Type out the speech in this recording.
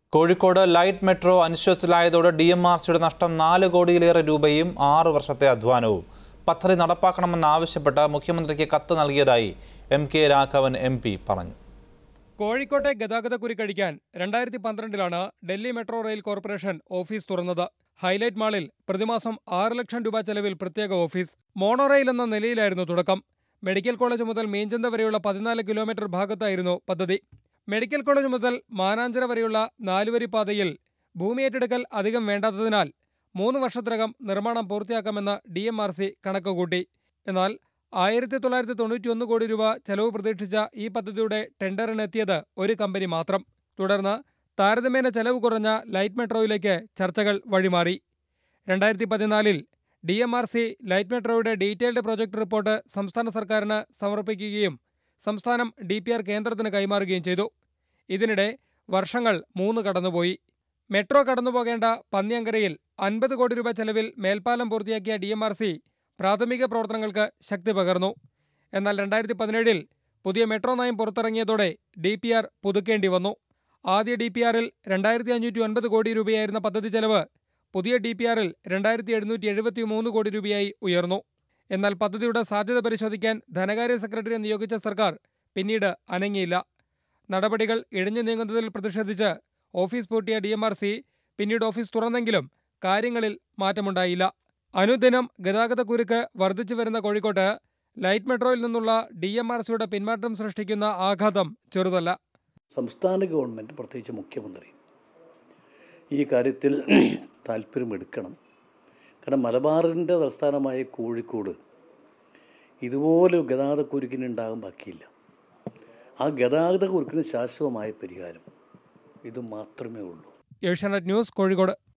Kozhikode light metro അനിശ്ചിതത്തിലായതോടെ D M R സിയുടെ നഷ്ടം നാല് കോടിയിലേറെ രൂപയും ആറ് വർഷത്തെ അധ്വാനവും പദ്ധതി നടപ്പാക്കണമെന്നാവശ്യപ്പെട്ട് മുഖ്യമന്ത്രിക്ക് കത്ത് നൽകിയതായി M K Raghavan M P പറഞ്ഞു കോഴിക്കോട്ടെ ഗതാഗതക്കുരി കഴിക്കാൻ രണ്ടായിരത്തി പന്ത്രണ്ടിലാണ് Delhi metro rail corporation office തുറന്നത് ഹൈലൈറ്റ് മാളിൽ പ്രതിമാസം ആറ് ലക്ഷം രൂപ ചെലവിൽ പ്രത്യേക ഓഫീസ് മോണോറെയിൽ എന്ന നിലയിലായിരുന്നു തുടക്കം മെഡിക്കൽ കോളേജ് മുതൽ മീഞ്ചന്ത വരെയുള്ള പതിനാല് കിലോമീറ്റർ ഭാഗത്തായിരുന്നു പദ്ധതി മെഡിക്കൽ കോളേജ് മുതൽ മാനാഞ്ചിറ വരെയുള്ള നാലുവരി പാതയിൽ ഭൂമി ഏറ്റെടുക്കൽ അധികം വേണ്ടാത്തതിനാൽ മൂന്ന് വർഷത്തിനകം നിർമ്മാണം പൂർത്തിയാക്കാമെന്ന് ഡി എം ആർ സി കണക്കുകൂട്ടി എന്നാൽ ആയിരത്തി തൊള്ളായിരത്തി തൊണ്ണൂറ്റിയൊന്ന് കോടി രൂപ ചെലവ് പ്രതീക്ഷിച്ച ഈ പദ്ധതിയുടെ ടെൻഡറിനെത്തിയത് ഒരു കമ്പനി മാത്രം തുടർന്ന് താരതമ്യേന ചെലവ് കുറഞ്ഞ ലൈറ്റ് മെട്രോയിലേക്ക് ചർച്ചകൾ വഴിമാറി രണ്ടായിരത്തി പതിനാലിൽ D M R C light മെട്രോയുടെ ഡീറ്റെയിൽഡ് പ്രോജക്ട് റിപ്പോർട്ട് സംസ്ഥാന സർക്കാരിന് സമർപ്പിക്കുകയും സംസ്ഥാനം ഡി പി ആർ കേന്ദ്രത്തിന് കൈമാറുകയും ചെയ്തു ഇതിനിടെ വർഷങ്ങൾ മൂന്ന് കടന്നുപോയി മെട്രോ കടന്നുപോകേണ്ട പന്നിയങ്കരയിൽ അൻപത് കോടി രൂപ ചെലവിൽ മേൽപ്പാലം പൂർത്തിയാക്കിയ ഡി എം ആർ സി പ്രാഥമിക പ്രവർത്തനങ്ങൾക്ക് ശക്തി പകർന്നു എന്നാൽ രണ്ടായിരത്തി പതിനേഴിൽ പുതിയ മെട്രോ നയം പുറത്തിറങ്ങിയതോടെ ഡി പി ആർ പുതുക്കേണ്ടി വന്നു ആദ്യ ഡി പി ആറിൽ രണ്ടായിരത്തി അഞ്ഞൂറ്റി ഒൻപത് കോടി രൂപയായിരുന്ന പദ്ധതി ചെലവ് പുതിയ ഡി പി ആറിൽ രണ്ടായിരത്തി എഴുന്നൂറ്റി എഴുപത്തി മൂന്ന് കോടി രൂപയായി ഉയർന്നു എന്നാൽ പദ്ധതിയുടെ സാധ്യത പരിശോധിക്കാൻ ധനകാര്യ സെക്രട്ടറിയെ നിയോഗിച്ച സർക്കാർ പിന്നീട് അനങ്ങിയില്ല നടപടികൾ ഇഴഞ്ഞു നീങ്ങുന്നതിൽ പ്രതിഷേധിച്ച് ഓഫീസ് പൂട്ടിയ ഡി എം ആർ സി പിന്നീട് ഓഫീസ് തുറന്നെങ്കിലും കാര്യങ്ങളിൽ മാറ്റമുണ്ടായില്ല അനുദിനം ഗതാഗതക്കുരുക്ക് വർദ്ധിച്ചു വരുന്ന കോഴിക്കോട്ട് ലൈറ്റ് മെട്രോയിൽ നിന്നുള്ള ഡി എം ആർ സിയുടെ പിന്മാറ്റം സൃഷ്ടിക്കുന്ന ആഘാതം ചെറുതല്ല സംസ്ഥാന ഗവൺമെൻറ് പ്രത്യേകിച്ച് മുഖ്യമന്ത്രി ഈ കാര്യത്തിൽ താല്പര്യമെടുക്കണം കാരണം മലബാറിൻ്റെ തലസ്ഥാനമായ കോഴിക്കോട് ഇതുപോലെ ഗതാഗതക്കുരുക്കിനുണ്ടാകാൻ ബാക്കിയില്ല ആ ഗതാഗതക്കുരുക്കിന് ശാശ്വതമായ പരിഹാരം ഇത് മാത്രമേ ഉള്ളൂ ഏഷ്യാനെറ്റ് ന്യൂസ് കോഴിക്കോട്